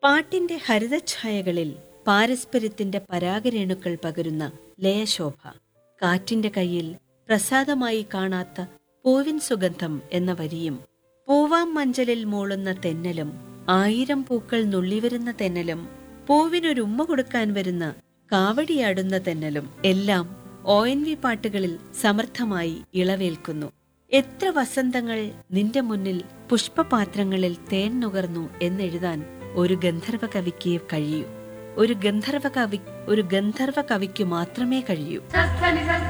പാട്ടിന്റെ ഹരിതഛായകളിൽ പാരസ്പര്യത്തിന്റെ പരാഗരേണുക്കൾ പകരുന്ന ലയശോഭ കാറ്റിന്റെ കയ്യിൽ പ്രസാദമായി കാണാത്ത പൂവിൻ സുഗന്ധം എന്ന വരിയും പൂവാം മഞ്ചലിൽ മൂളുന്ന തെന്നലും ആയിരം പൂക്കൾ നുള്ളിവരുന്ന തെന്നലും പൂവിനൊരുമ്മ കൊടുക്കാൻ വരുന്ന കാവടിയാടുന്ന തെന്നലും എല്ലാം ഒ എൻ വി പാട്ടുകളിൽ സമർത്ഥമായി ഇളവേൽക്കുന്നു എത്ര വസന്തങ്ങൾ നിന്റെ മുന്നിൽ പുഷ്പപാത്രങ്ങളിൽ തേൻ നുകർന്നു എന്നെഴുതാൻ ഒരു ഗന്ധർവ കവിക്ക് കഴിയൂ ഒരു ഗന്ധർവ കവി ഒരു ഗന്ധർവ കവിക്ക് മാത്രമേ കഴിയൂ സസ്തനി സസ്ത